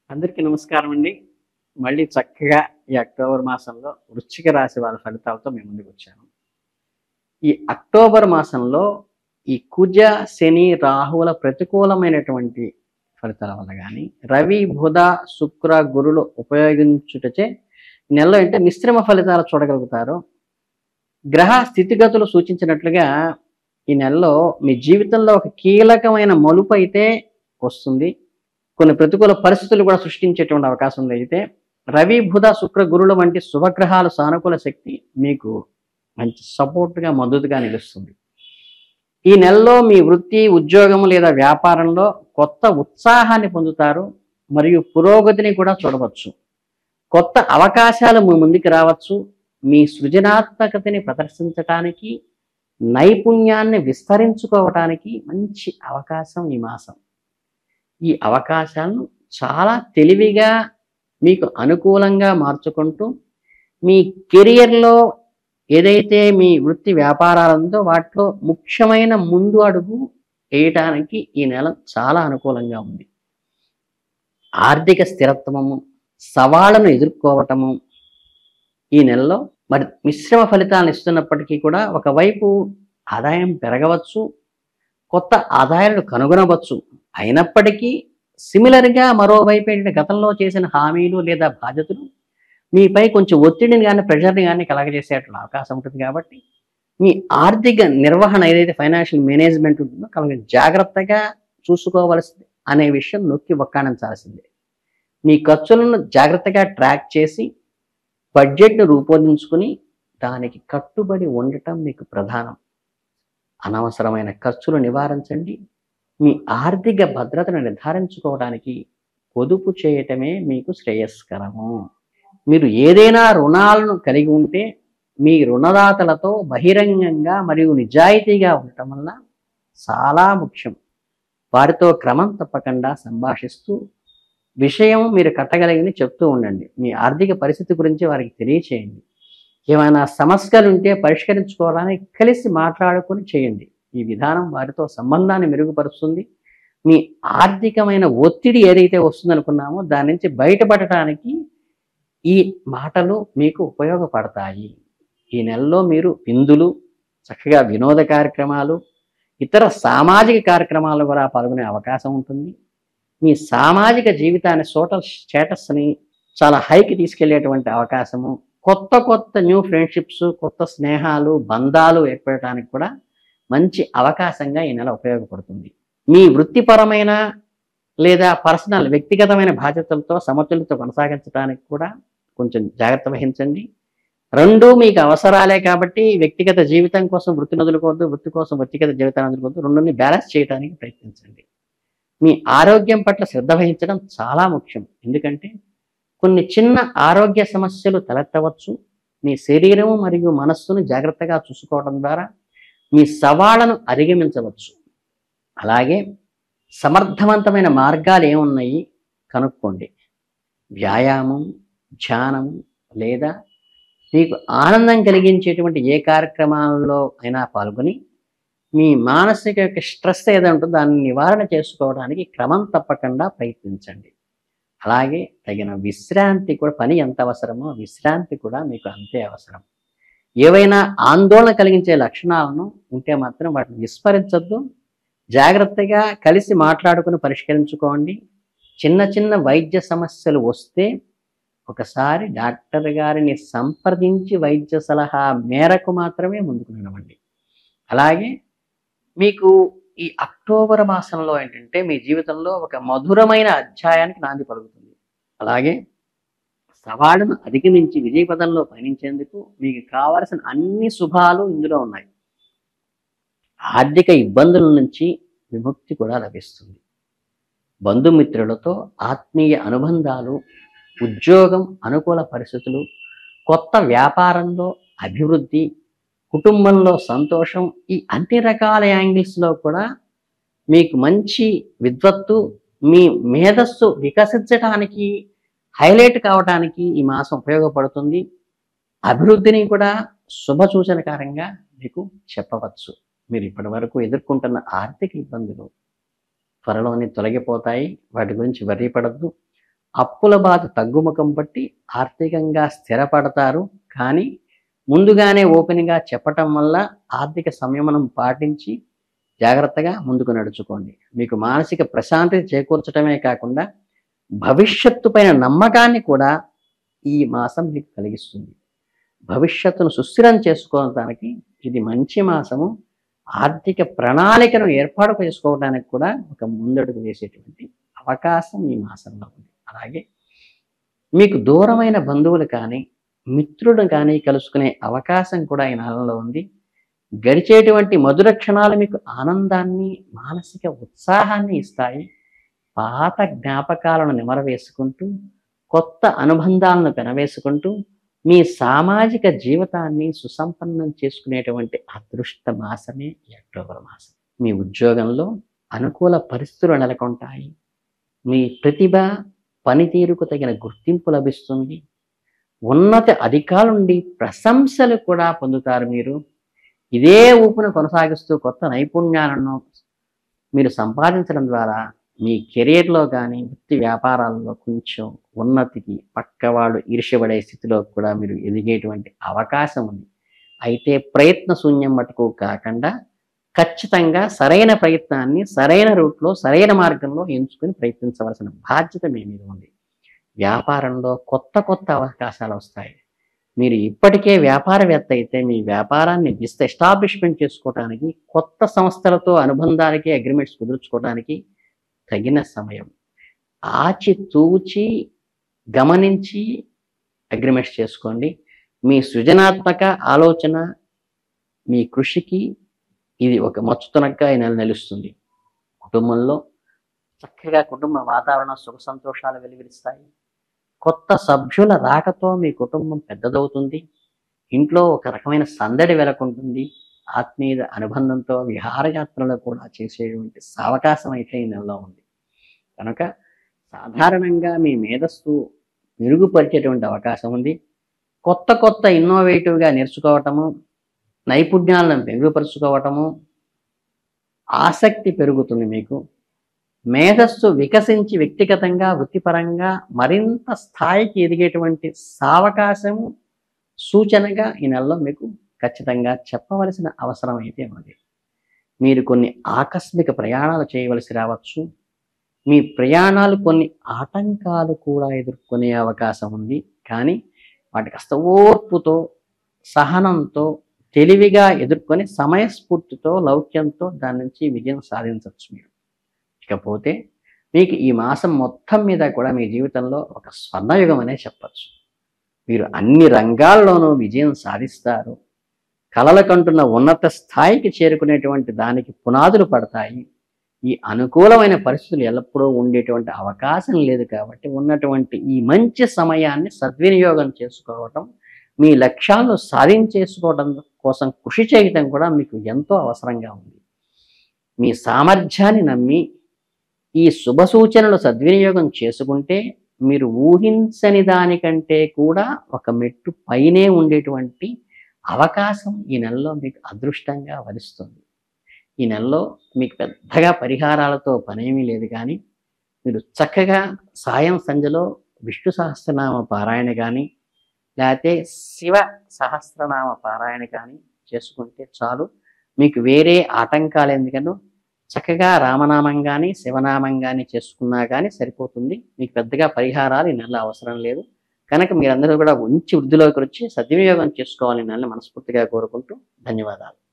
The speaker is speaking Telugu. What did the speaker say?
అందరికీ నమస్కారం అండి మళ్ళీ చక్కగా ఈ అక్టోబర్ మాసంలో వృశ్చిక రాశి వాళ్ళ ఫలితాలతో మేము ముందుకు వచ్చాను ఈ అక్టోబర్ మాసంలో ఈ కుజ శని రాహువుల ప్రతికూలమైనటువంటి ఫలితాల వల్ల కానీ రవి బుధ శుక్ర గురులు ఉపయోగించుటచే ఈ నెలలో అంటే మిశ్రమ ఫలితాలు చూడగలుగుతారు గ్రహ స్థితిగతులు సూచించినట్లుగా ఈ నెలలో మీ జీవితంలో ఒక కీలకమైన మలుపు అయితే వస్తుంది కొన్ని ప్రతికూల పరిస్థితులు కూడా సృష్టించేటువంటి అవకాశం ఉంది అయితే రవి బుధ శుక్ర గురుల వంటి శుభగ్రహాలు సానుకూల శక్తి మీకు మంచి సపోర్ట్గా మద్దతుగా నిలుస్తుంది ఈ నెలలో మీ వృత్తి ఉద్యోగం లేదా వ్యాపారంలో కొత్త ఉత్సాహాన్ని పొందుతారు మరియు పురోగతిని కూడా చూడవచ్చు కొత్త అవకాశాలు మీ ముందుకు రావచ్చు మీ సృజనాత్మకతని ప్రదర్శించటానికి నైపుణ్యాన్ని విస్తరించుకోవటానికి మంచి అవకాశం ఈ మాసం ఈ అవకాశాలను చాలా తెలివిగా మీకు అనుకూలంగా మార్చుకుంటూ మీ కెరియర్లో ఏదైతే మీ వృత్తి వ్యాపారాలు ఉందో వాటిలో ముఖ్యమైన ముందు అడుగు వేయటానికి ఈ నెల చాలా అనుకూలంగా ఉంది ఆర్థిక స్థిరత్వము సవాళ్లను ఎదుర్కోవటము ఈ నెలలో మరి మిశ్రమ ఫలితాలను ఇస్తున్నప్పటికీ కూడా ఒకవైపు ఆదాయం పెరగవచ్చు కొత్త ఆదాయాలను కనుగొనవచ్చు అయినప్పటికీ సిమిలర్గా మరోవైపు ఏంటంటే గతంలో చేసిన హామీలు లేదా బాధ్యతలు మీపై కొంచెం ఒత్తిడిని కానీ ప్రెషర్ని కానీ కలగజేసేటువంటి అవకాశం ఉంటుంది కాబట్టి మీ ఆర్థిక నిర్వహణ ఏదైతే ఫైనాన్షియల్ మేనేజ్మెంట్ ఉంటుందో కనుక జాగ్రత్తగా చూసుకోవలసింది అనే విషయం నొక్కి ఒక్కాణించాల్సిందే మీ ఖర్చులను జాగ్రత్తగా ట్రాక్ చేసి బడ్జెట్ను రూపొందించుకుని దానికి కట్టుబడి ఉండటం మీకు ప్రధానం అనవసరమైన ఖర్చులు నివారించండి మీ ఆర్థిక భద్రతను నిర్ధారించుకోవడానికి పొదుపు చేయటమే మీకు శ్రేయస్కరము మీరు ఏదైనా రుణాలను కలిగి ఉంటే మీ రుణదాతలతో బహిరంగంగా మరియు నిజాయితీగా ఉండటం వల్ల చాలా ముఖ్యం వారితో క్రమం తప్పకుండా సంభాషిస్తూ విషయం మీరు కట్టగలిగిన చెప్తూ ఉండండి మీ ఆర్థిక పరిస్థితి గురించి వారికి తెలియచేయండి ఏమైనా సమస్యలు ఉంటే పరిష్కరించుకోవడానికి కలిసి మాట్లాడుకొని చేయండి ఈ విధానం వారితో సంబంధాన్ని మెరుగుపరుస్తుంది మీ ఆర్థికమైన ఒత్తిడి ఏదైతే వస్తుందనుకున్నామో దాని నుంచి బయటపడటానికి ఈ మాటలు మీకు ఉపయోగపడతాయి ఈ నెలలో మీరు విందులు చక్కగా వినోద కార్యక్రమాలు ఇతర సామాజిక కార్యక్రమాల్లో కూడా పాల్గొనే అవకాశం ఉంటుంది మీ సామాజిక జీవితాన్ని సోషల్ స్టేటస్ని చాలా హైకి తీసుకెళ్లేటువంటి అవకాశము కొత్త కొత్త న్యూ ఫ్రెండ్షిప్స్ కొత్త స్నేహాలు బంధాలు ఏర్పడటానికి కూడా మంచి అవకాశంగా ఈ నెల ఉపయోగపడుతుంది మీ వృత్తిపరమైన లేదా పర్సనల్ వ్యక్తిగతమైన బాధ్యతలతో సమతుల్యత కొనసాగించడానికి కూడా కొంచెం జాగ్రత్త వహించండి రెండు మీకు అవసరాలే కాబట్టి వ్యక్తిగత జీవితం కోసం వృత్తిని వదులుకోవద్దు వృత్తి కోసం వ్యక్తిగత జీవితాన్ని వదులుకోవద్దు రెండుని బ్యాలెన్స్ చేయడానికి ప్రయత్నించండి మీ ఆరోగ్యం పట్ల శ్రద్ధ వహించడం చాలా ముఖ్యం ఎందుకంటే కొన్ని చిన్న ఆరోగ్య సమస్యలు తలెత్తవచ్చు మీ శరీరం మరియు మనస్సును జాగ్రత్తగా చూసుకోవడం ద్వారా మీ సవాళ్లను అధిగమించవచ్చు అలాగే సమర్థవంతమైన మార్గాలు ఏమున్నాయి కనుక్కోండి వ్యాయామం ధ్యానం లేదా మీకు ఆనందం కలిగించేటువంటి ఏ కార్యక్రమాల్లో అయినా పాల్గొని మీ మానసిక యొక్క స్ట్రెస్ ఏదో ఉంటుందో దాన్ని నివారణ చేసుకోవడానికి క్రమం తప్పకుండా ప్రయత్నించండి అలాగే తగిన విశ్రాంతి కూడా పని ఎంత అవసరమో విశ్రాంతి కూడా మీకు అంతే అవసరం ఏవైనా ఆందోళన కలిగించే లక్షణాలను ఉంటే మాత్రం వాటిని విస్మరించొద్దు జాగ్రత్తగా కలిసి మాట్లాడుకుని పరిష్కరించుకోండి చిన్న చిన్న వైద్య సమస్యలు వస్తే ఒకసారి డాక్టర్ గారిని సంప్రదించి వైద్య సలహా మేరకు మాత్రమే ముందుకు నడవండి అలాగే మీకు ఈ అక్టోబర్ మాసంలో ఏంటంటే మీ జీవితంలో ఒక మధురమైన అధ్యాయానికి నాంది పలుకుతుంది అలాగే సవాళ్ళను అధిగమించి విజయపదంలో పయనించేందుకు మీకు కావలసిన అన్ని శుభాలు ఇందులో ఉన్నాయి ఆర్థిక ఇబ్బందుల నుంచి విముక్తి కూడా లభిస్తుంది బంధుమిత్రులతో ఆత్మీయ అనుబంధాలు ఉద్యోగం అనుకూల పరిస్థితులు కొత్త వ్యాపారంలో అభివృద్ధి కుటుంబంలో సంతోషం ఈ అన్ని రకాల యాంగిల్స్లో కూడా మీకు మంచి విద్వత్తు మీ మేధస్సు వికసించడానికి హైలైట్ కావడానికి ఈ మాసం ఉపయోగపడుతుంది అభివృద్ధిని కూడా శుభ సూచనకారంగా మీకు చెప్పవచ్చు మీరు ఇప్పటి వరకు ఎదుర్కొంటున్న ఆర్థిక ఇబ్బందులు త్వరలోనే తొలగిపోతాయి వాటి గురించి వర్రీపడద్దు అప్పుల బాధ తగ్గుముఖం పట్టి ఆర్థికంగా స్థిరపడతారు కానీ ముందుగానే ఓపెన్గా చెప్పటం వల్ల ఆర్థిక సంయమనం పాటించి జాగ్రత్తగా ముందుకు నడుచుకోండి మీకు మానసిక ప్రశాంతత చేకూర్చడమే కాకుండా భవిష్యత్తు పైన నమ్మకాన్ని కూడా ఈ మాసం మీకు కలిగిస్తుంది భవిష్యత్తును సుస్థిరం చేసుకోవడానికి ఇది మంచి మాసము ఆర్థిక ప్రణాళికను ఏర్పాటు చేసుకోవడానికి కూడా ఒక ముందడుగు వేసేటువంటి అవకాశం ఈ మాసంలో ఉంది అలాగే మీకు దూరమైన బంధువులు కానీ మిత్రుడు కానీ కలుసుకునే అవకాశం కూడా ఈ నెలలో ఉంది గడిచేటువంటి మధుర క్షణాలు మీకు ఆనందాన్ని మానసిక ఉత్సాహాన్ని ఇస్తాయి పాత జ్ఞాపకాలను నెమరవేసుకుంటూ కొత్త అనుబంధాలను పెనవేసుకుంటూ మీ సామాజిక జీవితాన్ని సుసంపన్నం చేసుకునేటువంటి అదృష్ట మాసమే ఈ అక్టోబర్ మాసం మీ ఉద్యోగంలో అనుకూల పరిస్థితులు నెలకొంటాయి మీ ప్రతిభ పనితీరుకు తగిన గుర్తింపు లభిస్తుంది ఉన్నత అధికారుల నుండి ప్రశంసలు కూడా పొందుతారు మీరు ఇదే ఊపును కొనసాగిస్తూ కొత్త నైపుణ్యాలను మీరు సంపాదించడం ద్వారా మీ కెరీర్లో కానీ వృత్తి వ్యాపారాల్లో కొంచెం ఉన్నతికి పక్క వాళ్ళు ఈర్ష్యపడే స్థితిలో కూడా మీరు ఎదిగేటువంటి అవకాశం ఉంది అయితే ప్రయత్న శూన్యం మటుకు కాకుండా ఖచ్చితంగా సరైన ప్రయత్నాన్ని సరైన రూట్లో సరైన మార్గంలో ఎంచుకొని ప్రయత్నించవలసిన బాధ్యత మీ మీద ఉంది వ్యాపారంలో కొత్త కొత్త అవకాశాలు వస్తాయి మీరు ఇప్పటికే వ్యాపారవేత్త అయితే మీ వ్యాపారాన్ని విస్త ఎస్టాబ్లిష్మెంట్ చేసుకోవడానికి కొత్త సంస్థలతో అనుబంధాలకి అగ్రిమెంట్స్ కుదుర్చుకోవడానికి తగిన సమయం ఆచి తూచి గమనించి అగ్రిమెంట్స్ చేసుకోండి మీ సృజనాత్మక ఆలోచన మీ కృషికి ఇది ఒక మచ్చుతునక్క ఈ నెల నిలుస్తుంది కుటుంబంలో చక్కగా కుటుంబ వాతావరణం సుఖ సంతోషాలు వెలువరిస్తాయి కొత్త సభ్యుల రాకతో మీ కుటుంబం పెద్దదవుతుంది ఇంట్లో ఒక రకమైన సందడి వెలకుంటుంది ఆత్మీయ అనుబంధంతో విహారయాత్రలు కూడా చేసేటువంటి అవకాశం అయితే ఈ నెలలో ఉంది కనుక సాధారణంగా మీ మేధస్సు మెరుగుపరిచేటువంటి అవకాశం ఉంది కొత్త కొత్త ఇన్నోవేటివ్గా నేర్చుకోవటము నైపుణ్యాలను మెరుగుపరుచుకోవటము ఆసక్తి పెరుగుతుంది మీకు మేధస్సు వికసించి వ్యక్తిగతంగా వృత్తిపరంగా మరింత స్థాయికి ఎదిగేటువంటి సావకాశము సూచనగా ఈ నెలలో మీకు ఖచ్చితంగా చెప్పవలసిన అవసరం అయితే ఉంది మీరు కొన్ని ఆకస్మిక ప్రయాణాలు చేయవలసి రావచ్చు మీ ప్రయాణాలు కొన్ని ఆటంకాలు కూడా ఎదుర్కొనే అవకాశం ఉంది కానీ వాటి కాస్త ఓర్పుతో సహనంతో తెలివిగా ఎదుర్కొని సమయస్ఫూర్తితో లౌక్యంతో దాని నుంచి విజయం సాధించవచ్చు మీరు ఇకపోతే మీకు ఈ మాసం మొత్తం మీద కూడా మీ జీవితంలో ఒక స్వర్ణయుగం అనే చెప్పచ్చు మీరు అన్ని రంగాల్లోనూ విజయం సాధిస్తారు కలల కంటున్న ఉన్నత స్థాయికి చేరుకునేటువంటి దానికి పునాదులు పడతాయి ఈ అనుకూలమైన పరిస్థితులు ఎల్లప్పుడూ ఉండేటువంటి అవకాశం లేదు కాబట్టి ఉన్నటువంటి ఈ మంచి సమయాన్ని సద్వినియోగం చేసుకోవటం మీ లక్ష్యాలను సాధించేసుకోవడం కోసం కృషి చేయటం కూడా మీకు ఎంతో అవసరంగా ఉంది మీ సామర్థ్యాన్ని నమ్మి ఈ శుభ సూచనలు సద్వినియోగం చేసుకుంటే మీరు ఊహించని దానికంటే కూడా ఒక మెట్టు పైనే ఉండేటువంటి అవకాశం ఈ నెలలో మీకు అదృష్టంగా వరిస్తుంది ఈ నెలలో మీకు పెద్దగా పరిహారాలతో పనేమీ లేదు కానీ మీరు చక్కగా సాయం సంధ్యలో విష్ణు సహస్రనామ పారాయణ కానీ లేకపోతే శివ సహస్రనామ పారాయణ కానీ చేసుకుంటే చాలు మీకు వేరే ఆటంకాలు ఎందుకనో చక్కగా రామనామం కానీ శివనామం కానీ చేసుకున్నా కానీ సరిపోతుంది మీకు పెద్దగా పరిహారాలు ఈ నెల అవసరం లేదు కనుక మీరందరూ కూడా ఉంచి వృద్ధిలోకి వచ్చి సద్వినియోగం చేసుకోవాలని నెల మనస్ఫూర్తిగా కోరుకుంటూ ధన్యవాదాలు